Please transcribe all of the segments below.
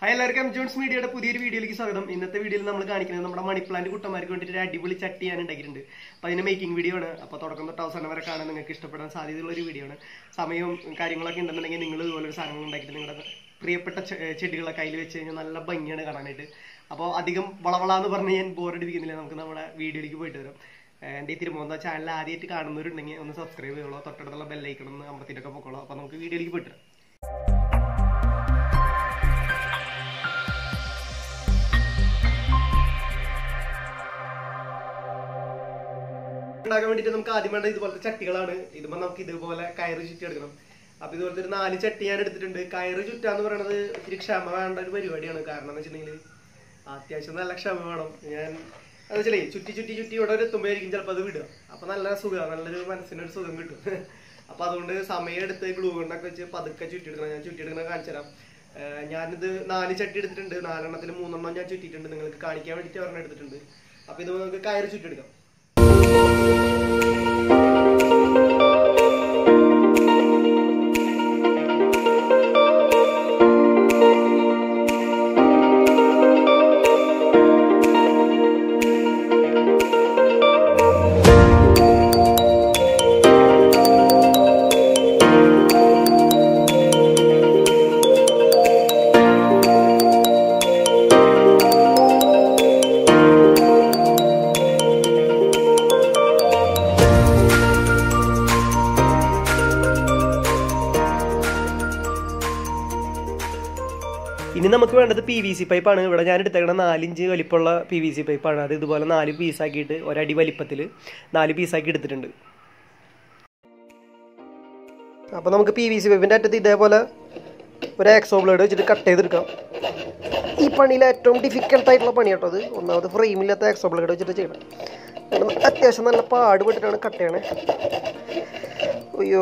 hi എല്ലാവർക്കും M John's മീഡിയയുടെ പുതിയൊരു വീഡിയോയിലേക്ക് സ്വാഗതം ഇന്നത്തെ വീഡിയോയിൽ നമ്മൾ കാണിക്കുന്നത് നമ്മുടെ മണി പ്ലാന്റ് കുട്ടന്മാർക്ക് വേണ്ടിയിട്ട് ഒരു അടിപൊളി ചട്ടി ഞാൻ ഉണ്ടാക്കിയിട്ടുണ്ട് അപ്പോൾ അതിന്റെ മേക്കിംഗ് വീഡിയോ ആണ് അപ്പോൾ തുടക്കം തൊട്ട് അവസാനം വരെ കാണാൻ നിങ്ങൾക്ക് ഇഷ്ടപ്പെടാൻ സാധ്യതയുള്ള ഒരു വീഡിയോ ആണ് സമയവും കാര്യങ്ങളൊക്കെ ഉണ്ടെന്നുണ്ടെങ്കിൽ നിങ്ങൾ ഇതുപോലെ ഒരു സാധനങ്ങൾ ഉണ്ടാക്കിയിട്ട് നിങ്ങളുടെ പ്രിയപ്പെട്ട ചെ- ചെടികളെ കയ്യിൽ വെച്ച് കഴിഞ്ഞാൽ നല്ല ഭംഗിയാണ് കാണാനായിട്ട് അപ്പോൾ അധികം വളവളാന്ന് പറഞ്ഞ് ഞാൻ ബോറടിപ്പിക്കുന്നില്ല നമുക്ക് നമ്മുടെ വീഡിയോയിലേക്ക് പോയിട്ട് വരാം എൻ്റെ ഈ തിരുമോന്ത ചാനൽ ആദ്യമായിട്ട് കാണുന്നവരുണ്ടെങ്കിൽ ഒന്ന് സബ്സ്ക്രൈബ് ചെയ്തോളൂ തൊട്ടടുത്തുള്ള ബെല്ലൈക്കണം ഒന്ന് അമർത്തിയിട്ടൊക്കെ പൊക്കോളൂ അപ്പോൾ നമുക്ക് വീഡിയോയിലേക്ക് പോയിട്ട് വരാം ഉണ്ടാക്കാൻ വേണ്ടിട്ട് നമുക്ക് ആദ്യം വേണ്ട ഇതുപോലത്തെ ചട്ടികളാണ് ഇതുമ്പോൾ നമുക്ക് ഇതുപോലെ കയറ് ചുറ്റി എടുക്കണം അപ്പൊ ഇതുപോലത്തെ ഒരു നാല് ചട്ടി ഞാൻ എടുത്തിട്ടുണ്ട് കയറ് ചുറ്റാന്ന് പറയുന്നത് ഇത്തിരി ക്ഷമ വേണ്ട ഒരു പരിപാടിയാണ് കാരണം എന്ന് വെച്ചിട്ടുണ്ടെങ്കിൽ അത്യാവശ്യം നല്ല ക്ഷമ വേണം ഞാൻ അത് വെച്ചാലേ ചുറ്റി ചുറ്റി ചുറ്റി ഇവിടെ ഒരു എത്തുമ്പോഴായിരിക്കും ചിലപ്പോൾ അത് വിടുക അപ്പൊ നല്ല സുഖം നല്ലൊരു മനസ്സിനൊരു സുഖം കിട്ടും അപ്പൊ അതുകൊണ്ട് സമയം എടുത്ത് ഗ്ലൂ കൊണ്ടൊക്കെ വെച്ച് പതുക്കെ ചുറ്റി എടുക്കണം ഞാൻ ചുറ്റി എടുക്കണം കാണിച്ചു തരാം ഏഹ് ഞാനിത് നാല് ചട്ടി എടുത്തിട്ടുണ്ട് നാലെണ്ണത്തിൽ മൂന്നെണ്ണം ഞാൻ ചുറ്റിയിട്ടുണ്ട് നിങ്ങൾക്ക് കാണിക്കാൻ വേണ്ടിയിട്ട് ഒരെണ്ണം എടുത്തിട്ടുണ്ട് അപ്പൊ ഇത് നമുക്ക് കയറ് ചുറ്റിയെടുക്കാം ഇനി നമുക്ക് വേണ്ടത് പി വി സി പൈപ്പാണ് ഇവിടെ ഞാൻ എടുത്തേക്കണ നാലിഞ്ച് വലിപ്പമുള്ള പി വി സി പൈപ്പാണ് അത് ഇതുപോലെ നാല് പീസാക്കിയിട്ട് ഒരടി വലിപ്പത്തിൽ നാല് പീസാക്കി എടുത്തിട്ടുണ്ട് അപ്പോൾ നമുക്ക് പി വി സി പൈപ്പിൻ്റെ അറ്റത്ത് ഇതേപോലെ ഒരു എക്സോ ബ്ലേഡ് വെച്ചിട്ട് കട്ട് ചെയ്തെടുക്കാം ഈ പണിയിൽ ഏറ്റവും ഡിഫിക്കൽട്ട് ആയിട്ടുള്ള പണി കേട്ടോ അത് ഒന്നാമത് ഫ്രെയിമില്ലാത്ത എക്സോ ബ്ലേഡ് വെച്ചിട്ട് ചെയ്യണം കാരണം അത്യാവശ്യം നല്ല പാടുപെട്ടിട്ടാണ് കട്ട് ചെയ്യണേ അയ്യോ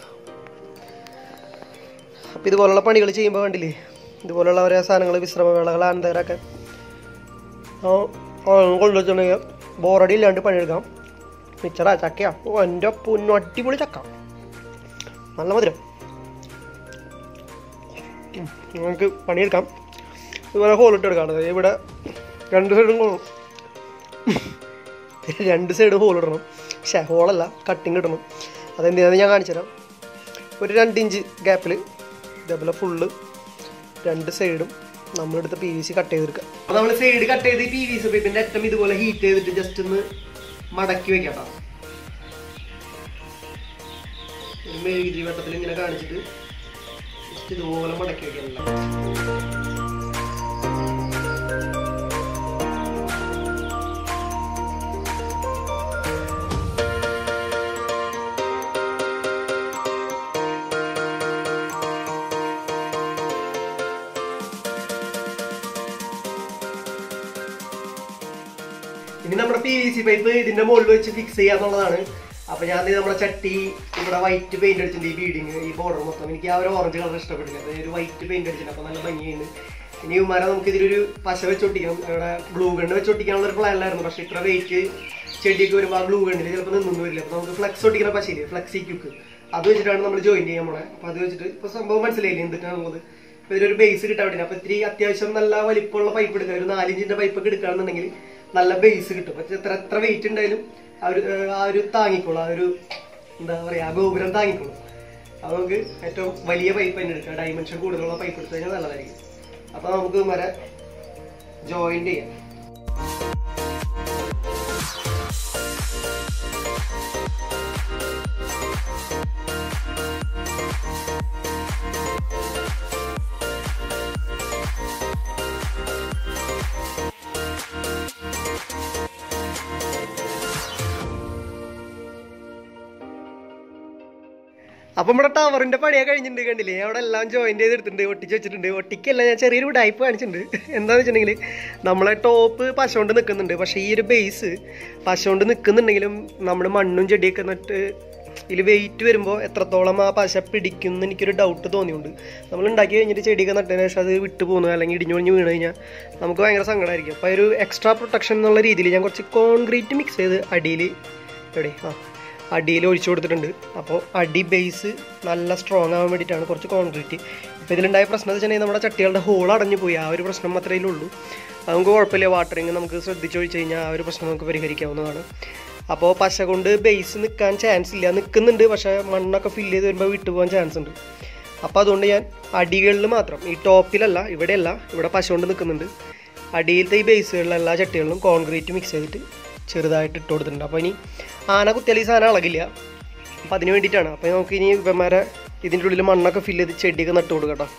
അപ്പം ഇതുപോലുള്ള പണികൾ ചെയ്യുമ്പോൾ കണ്ടില്ലേ ഇതുപോലുള്ള ഓരോ സാധനങ്ങൾ വിശ്രമവേളകൾ അനന്തരമൊക്കെ കൊണ്ടുവച്ചിട്ടുണ്ടെങ്കിൽ ബോറടി ഇല്ലാണ്ട് പണിയെടുക്കാം മിച്ചറാ ചക്കയാ ഓ എൻ്റെ പൊന്നു അടിപൊളി ചക്ക നല്ല മധുരം ഉം, നമുക്ക് പണിയെടുക്കാം ഇതുപോലെ ഹോളിട്ട് എടുക്കാം അതായത് ഇവിടെ രണ്ട് സൈഡും ഹോൾ രണ്ട് സൈഡ് ഹോൾ ഇടണം പക്ഷേ ഹോളല്ല കട്ടിങ് ഇടണം അതെന്തിനാന്ന് ഞാൻ കാണിച്ചു തരാം ഒരു രണ്ട് ഇഞ്ച് ഗ്യാപ്പിൽ ഇതേപോലെ ഫുള്ള് രണ്ട് സൈഡും നമ്മളെടുത്ത് പി വി സി കട്ട് ചെയ്തെടുക്കുക അപ്പോൾ നമ്മൾ സൈഡ് കട്ട് ചെയ്ത് പി വി സി പൈപ്പിൻ്റെ അറ്റം ഇതുപോലെ ഹീറ്റ് ചെയ്തിട്ട് ജസ്റ്റ് ഒന്ന് മടക്കി വെക്കാം കേട്ടോ ഒരു മെഴുകുതിരി വട്ടത്തിൽ ഇങ്ങനെ കാണിച്ചിട്ട് ജസ്റ്റ് ഇതുപോലെ മടക്കി വെക്കാം ഇനി നമ്മുടെ പി വി സി പൈപ്പ് ഇതിന്റെ മുകളിൽ വെച്ച് ഫിക്സ് ചെയ്യാന്നുള്ളതാണ് അപ്പൊ ഞാൻ ദേ നമ്മുടെ ചട്ടി ഇവിടെ വൈറ്റ് പെയിന്റ് അടിച്ചിട്ടുണ്ട് ഈ ബീഡിങ് ഈ ബോർഡർ മൊത്തം എനിക്ക് ആ ഒരു ഓറഞ്ച് കളർ ഇഷ്ടപ്പെട്ടില്ല അപ്പൊ ഒരു വൈറ്റ് പെയിന്റ് അടിച്ചിട്ടുണ്ട് അപ്പൊ നല്ല ഭംഗിയുണ്ട് ഇനി ഉമാരെ നമുക്ക് ഇതിലൊരു പശ വെച്ചൊട്ടിക്കണം ഇവിടെ ഗ്ലൂ ഗണ്ണ് വെച്ചൊട്ടിക്കാനുള്ള ഒരു പ്ലാനിലായിരുന്നു പക്ഷെ ഇത്ര വെയിറ്റ് ചെടിയൊക്കെ വരുമ്പോൾ ആ ഗ്ലൂ ഗണ്ണിൽ ചിലപ്പോൾ നിന്നൊന്നും വരില്ല അപ്പൊ നമുക്ക് ഫ്ലെക്സ് ഒട്ടിക്കുന്ന പശയില്ലേ ഫ്ലെക്സി ക്യുക്ക് അത് വെച്ചിട്ടാണ് നമ്മൾ ജോയിൻ ചെയ്യാൻ പോണേ അപ്പൊ അത് വെച്ചിട്ട് ഇപ്പൊ സംഭവം മനസ്സിലായില്ലേ എന്തിട്ടാണുള്ളത് അപ്പൊ ഇതിലൊരു ബേസ് കിട്ടാൻ വേണ്ടി അപ്പൊ ഇത്തിരി അത്യാവശ്യം നല്ല വലിപ്പമുള്ള പൈപ്പ് എടുക്കുക ഒരു നാലിഞ്ചിന്റെ പൈപ്പ് ഒക്കെ എടുക്കുകയാണെന്നുണ്ടെങ്കിൽ നല്ല ബേസ് കിട്ടും പക്ഷെ എത്ര എത്ര വെയിറ്റ് ഉണ്ടായാലും ആ ഒരു ഏഹ്, ആ ഒരു താങ്ങിക്കോളും ആ ഒരു എന്താ പറയാ ആ ഗോപുരം താങ്ങിക്കോളും അത് നമുക്ക് ഏറ്റവും വലിയ പൈപ്പ് തന്നെ എടുക്കാം ഡൈമെൻഷൻ കൂടുതലുള്ള പൈപ്പ് എടുത്തു കഴിഞ്ഞാൽ നല്ലതായിരിക്കും അപ്പൊ നമുക്ക് മര ജോയിന്റ് ചെയ്യാം അപ്പൊ നമ്മുടെ ടവറിന്റെ പണിയൊക്കെ കഴിഞ്ഞിട്ടുണ്ട് കണ്ടില്ലേ അവിടെ എല്ലാം ജോയിന്റ് ചെയ്തെടുത്തിട്ടുണ്ട് ഒട്ടിച്ച് വെച്ചിട്ടുണ്ട് ഒട്ടിക്കല്ല ഞാൻ ചെറിയൊരു ടൈപ്പ് കാണിച്ചിട്ടുണ്ട് എന്താന്ന് വെച്ചിട്ടുണ്ടെങ്കിൽ നമ്മളെ ടോപ്പ് പശ കൊണ്ട് നിൽക്കുന്നുണ്ട് പക്ഷെ ഈ ഒരു ബേസ് പശ കൊണ്ട് നിൽക്കുന്നുണ്ടെങ്കിലും നമ്മൾ മണ്ണും ചെടിയൊക്കെ നട്ട് ഇതിൽ വെയിറ്റ് വരുമ്പോൾ എത്രത്തോളം ആ പശ പിടിക്കും എന്ന് എനിക്കൊരു ഡൗട്ട് തോന്നിയുണ്ട് നമ്മൾ ഉണ്ടാക്കി കഴിഞ്ഞിട്ട് ചെടിയൊക്കെ നട്ടതിന് ശേഷം അത് വിട്ടു പോകുന്നു അല്ലെങ്കിൽ ഇടിഞ്ഞു പൊളിഞ്ഞ് വീണ് കഴിഞ്ഞാൽ നമുക്ക് ഭയങ്കര സങ്കടമായിരിക്കും അപ്പോൾ ഒരു എക്സ്ട്രാ പ്രൊട്ടക്ഷൻ എന്നുള്ള രീതിയിൽ ഞാൻ കുറച്ച് കോൺക്രീറ്റ് മിക്സ് ചെയ്ത് അടിയിൽ എവിടെ ആ അടിയിൽ ഒഴിച്ചു കൊടുത്തിട്ടുണ്ട് അപ്പോൾ അടി ബേസ് നല്ല സ്ട്രോങ് ആവാൻ വേണ്ടിയിട്ടാണ് കുറച്ച് കോൺക്രീറ്റ് ഇപ്പോൾ ഇതിലുണ്ടായ പ്രശ്നം എന്ന് വെച്ചിട്ടുണ്ടെങ്കിൽ നമ്മുടെ ചട്ടികളുടെ ഹോൾ അടഞ്ഞു പോയി ആ ഒരു പ്രശ്നം മാത്രമേ ഉള്ളൂ അത് നമുക്ക് കുഴപ്പമില്ല വാട്ടറിങ് നമുക്ക് ശ്രദ്ധിച്ചൊഴിച്ച് കഴിഞ്ഞാൽ ആ ഒരു പ്രശ്നം നമുക്ക് പരിഹരിക്കാവുന്നതാണ് അപ്പോൾ പശ കൊണ്ട് ബേസ് നിൽക്കാൻ ചാൻസ് ഇല്ല നിൽക്കുന്നുണ്ട് പക്ഷേ മണ്ണൊക്കെ ഫില്ല് ചെയ്ത് വരുമ്പോൾ വിട്ടു പോകാൻ ചാൻസ് ഉണ്ട് അപ്പോൾ അതുകൊണ്ട് ഞാൻ അടികളിൽ മാത്രം ഈ ടോപ്പിലല്ല ഇവിടെയല്ല ഇവിടെ പശ കൊണ്ട് നിൽക്കുന്നുണ്ട് അടിയിലത്തെ ഈ ബേസുകളിലെ എല്ലാ ചട്ടികളിലും കോൺക്രീറ്റ് മിക്സ് ചെയ്തിട്ട് ചെറുതായിട്ട് ഇട്ട് കൊടുത്തിട്ടുണ്ട് അപ്പോൾ ഇനി ആന കുത്തിയാൽ ഈ സാധനം ഇളകില്ല അപ്പോൾ അതിന് വേണ്ടിയിട്ടാണ് അപ്പോൾ നമുക്ക് ഇനി ഇവന്മാരെ ഇതിൻ്റെ ഉള്ളിൽ മണ്ണൊക്കെ ഫില്ല് ചെയ്ത് ചെടിയൊക്കെ നട്ട് കൊടുക്കാം കേട്ടോ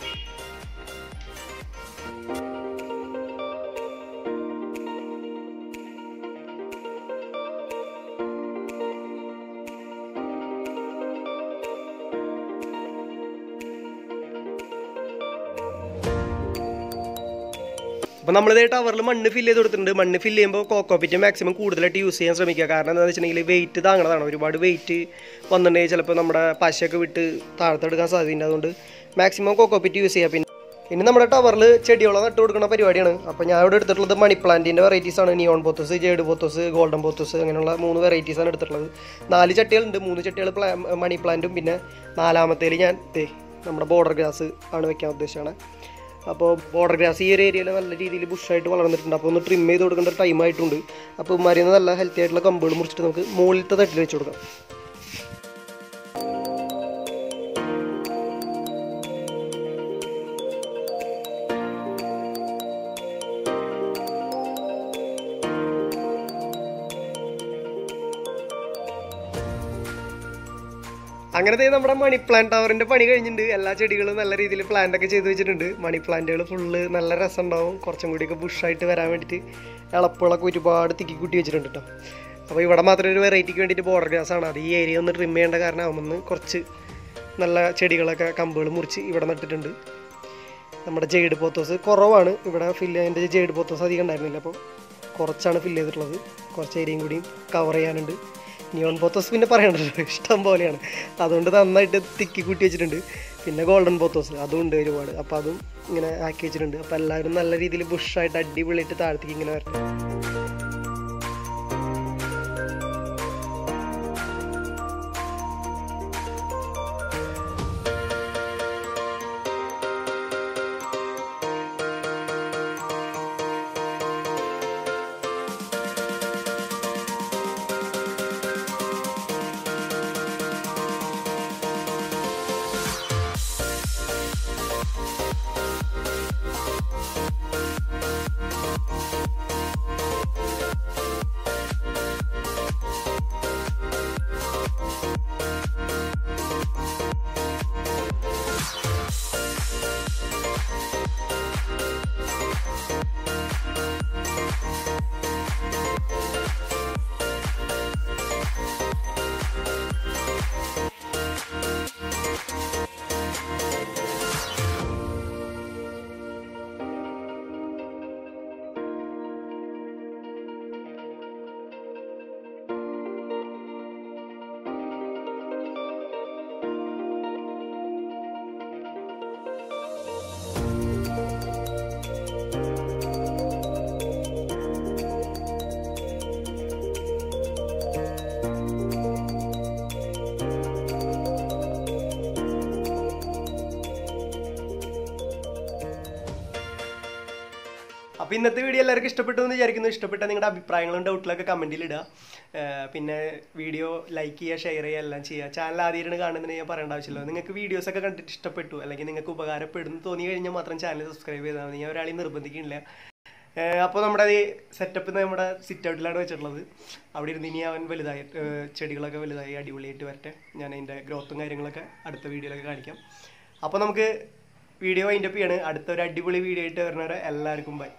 അപ്പോൾ നമ്മളിതേ ടവറിൽ മണ്ണ് ഫില്ല് ചെയ്ത് കൊടുത്തിട്ടുണ്ട് മണ്ണ് ഫില്ല് ചെയ്യുമ്പോൾ കോക്കോപ്പിറ്റ് മാക്സിമം കൂടുതലായിട്ട് യൂസ് ചെയ്യാൻ ശ്രമിക്കുക കാരണം എന്താണെന്ന് വെച്ചിട്ടുണ്ടെങ്കിൽ വെയിറ്റ് താങ്ങണതാണ് ഒരുപാട് വെയിറ്റ് വന്നിട്ടുണ്ടെങ്കിൽ ചിലപ്പോൾ നമ്മുടെ പശയൊക്കെ വിട്ട് താഴത്തെടുക്കാൻ സാധ്യതയുണ്ട് അതുകൊണ്ട് മാക്സിമം കോക്കോപ്പിറ്റ് യൂസ് ചെയ്യുക പിന്നെ ഇനി നമ്മുടെ ടവറിൽ ചെടിയോളം നട്ട് കൊടുക്കുന്ന പരിപാടിയാണ് അപ്പോൾ ഞാൻ ഇവിടെ എടുത്തിട്ടുള്ളത് മണി പ്ലാന്റിൻ്റെ വെറൈറ്റീസ് ആണ് neon pothos jade pothos golden pothos അങ്ങനെയുള്ള മൂന്ന് വെറൈറ്റീസ് ആണ് എടുത്തിട്ടുള്ളത് നാല് ചട്ടികളുണ്ട് മൂന്ന് ചട്ടികൾ പ്ലാ മണി പ്ലാന്റും പിന്നെ നാലാമത്തേൽ ഞാൻ ദേ നമ്മുടെ ബോർഡർ ഗ്രാസ് ആണ് വെക്കാൻ ഉദ്ദേശിച്ചാണ് അപ്പോൾ ബോർഡർ ഗ്രാസ് ഈ ഒരു ഏരിയയിൽ നല്ല രീതിയിൽ ബുഷായിട്ട് വളർന്നിട്ടുണ്ട് അപ്പോൾ ഒന്ന് ട്രിം ചെയ്ത് കൊടുക്കേണ്ട ടൈം ആയിട്ടുണ്ട് അപ്പോൾ ഉമ്മാരിന്ന് നല്ല ഹെൽത്തി ആയിട്ടുള്ള കമ്പുകൾ മുറിച്ചിട്ട് നമുക്ക് മുകളിലത്തെ തട്ടിൽ വെച്ച് കൊടുക്കാം അങ്ങനത്തെ നമ്മുടെ മണി പ്ലാന്റ് ടവറിന്റെ പണി കഴിഞ്ഞിട്ടുണ്ട് എല്ലാ ചെടികളും നല്ല രീതിയിൽ പ്ലാന്റ് ഒക്കെ ചെയ്ത് വെച്ചിട്ടുണ്ട് മണി പ്ലാന്റുകൾ ഫുള്ള് നല്ല രസം ഉണ്ടാവും കുറച്ചും കൂടിയൊക്കെ ബുഷായിട്ട് വരാൻ വേണ്ടിയിട്ട് ഇളപ്പുകളൊക്കെ ഒരുപാട് തിക്കി കൂട്ടി വെച്ചിട്ടുണ്ട് കേട്ടോ അപ്പോൾ ഇവിടെ മാത്രം ഒരു വെറൈറ്റിക്ക് വേണ്ടിയിട്ട് ബോർഡർ ഗ്രാസ് ആണ് അത് ഈ ഏരിയ ഒന്ന് ട്രിം ചെയ്യേണ്ട കാരണം ആവുമെന്ന് കുറച്ച് നല്ല ചെടികളൊക്കെ കമ്പുകൾ മുറിച്ച് ഇവിടെ നട്ടിട്ടുണ്ട് നമ്മുടെ ജെയ്ഡ് പോത്തോസ് കുറവാണ് ഇവിടെ ഫില്ല് അതിൻ്റെ ജെയ്ഡ് പോത്തോസ് അധികം ഉണ്ടായിരുന്നില്ല അപ്പോൾ കുറച്ചാണ് ഫില്ല് ചെയ്തിട്ടുള്ളത് കുറച്ച് ഏരിയയും കൂടിയും കവർ ചെയ്യാനുണ്ട് നിയോൺ പോത്തോസ് പിന്നെ പറയണ്ടല്ലോ ഇഷ്ടം പോലെയാണ് അതുകൊണ്ട് നന്നായിട്ട് തിക്കി കൂട്ടി വെച്ചിട്ടുണ്ട് പിന്നെ ഗോൾഡൻ പോത്തോസ് അതും ഉണ്ട് ഒരുപാട് അപ്പോൾ അതും ഇങ്ങനെ ആക്കി വെച്ചിട്ടുണ്ട് അപ്പോൾ എല്ലാവരും നല്ല രീതിയിൽ ബുഷായിട്ട് അടിപൊളിയായിട്ട് താഴത്തേക്ക് ഇങ്ങനെ വരട്ടെ അപ്പോൾ ഇന്നത്തെ വീഡിയോ എല്ലാവർക്കും ഇഷ്ടപ്പെട്ടു എന്ന് വിചാരിക്കുന്നു ഇഷ്ടപ്പെട്ട നിങ്ങളുടെ അഭിപ്രായങ്ങളും ഡൗട്ടിലൊക്കെ കമൻറ്റിൽ ഇടുക ഏർ പിന്നെ വീഡിയോ ലൈക്ക് ചെയ്യുക ഷെയർ ചെയ്യുക എല്ലാം ചെയ്യുക ചാനൽ ആദ്യമായിട്ട് കാണുന്നതിന് ഞാൻ പറയേണ്ട ആവശ്യമില്ല നിങ്ങൾക്ക് വീഡിയോസ് ഒക്കെ കണ്ടിട്ട് ഇഷ്ടപ്പെട്ടു അല്ലെങ്കിൽ നിങ്ങൾക്ക് ഉപകാരപ്പെടുന്നു തോന്നി കഴിഞ്ഞാൽ മാത്രം ചാനൽ സബ്സ്ക്രൈബ് ചെയ്താൽ മതി ഞാൻ ഒരാളെയും നിർബന്ധിക്കുന്നില്ല അപ്പോൾ നമ്മുടെ ഈ സെറ്റപ്പ് നമ്മുടെ സിറ്റ് ഔട്ടിലാണ് വെച്ചിട്ടുള്ളത് അവിടെ ഇരുന്ന് ഇനി അവൻ വലുതായി ഏർ ചെടികളൊക്കെ വലുതായി അടിപൊളിയായിട്ട് വരട്ടെ ഞാൻ അതിൻ്റെ ഗ്രോത്തും കാര്യങ്ങളൊക്കെ അടുത്ത വീഡിയോയിലൊക്കെ കാണിക്കാം അപ്പോൾ നമുക്ക് വീഡിയോ വൈൻഡപ്പ് ചെയ്യാണ് അടുത്ത ഒരു അടിപൊളി വീഡിയോ ആയിട്ട് വരുന്നവരെ എല്ലാവർക്കും ബൈ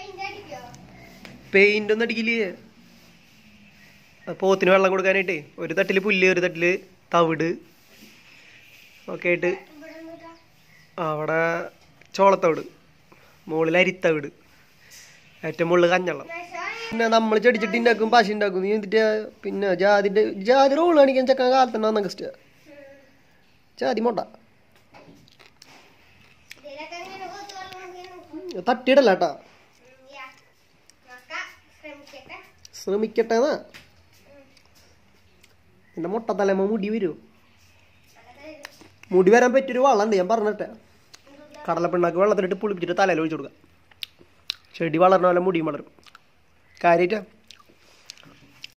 പെയിന്റ് ഒന്നും അടിക്കില്ലേ പോത്തിന് വെള്ളം കൊടുക്കാനായിട്ടേ ഒരു തട്ടില് പുല്ല് ഒരു തട്ടില് തവിട് ഒക്കെ ആയിട്ട് അവിടെ ചോളത്തവിട് മുകളിൽ അരിത്തവിട് ഏറ്റവും മുകളിൽ കഞ്ഞള്ളം പിന്നെ നമ്മൾ ചെടിച്ചട്ടി ഉണ്ടാക്കും പശ ഉണ്ടാക്കും നീ എന്നിട്ട് പിന്നെ ജാതിന്റെ ജാതി റോള് കാണിക്കാൻ ചക്ക കാലത്തന്നെ വന്ന ഗസ്റ്റ് ജാതി മൊട്ട തട്ടിയിടല്ല കേട്ടാ ശ്രമിക്കട്ടെ എന്നാ എൻ്റെ മുട്ടത്തലമ്മ മുടി വരുമോ മുടി വരാൻ പറ്റിയൊരു വളമുണ്ട് ഞാൻ പറഞ്ഞിട്ടെ കടലപ്പിണ്ണാക്ക് വെള്ളത്തിലിട്ട് പുളിപ്പിച്ചിട്ട് തലയിൽ ഒഴിച്ചു കൊടുക്കുക ചെടി വളരണ പോലെ മുടിയും വളരും കാര്യമായിട്ടാ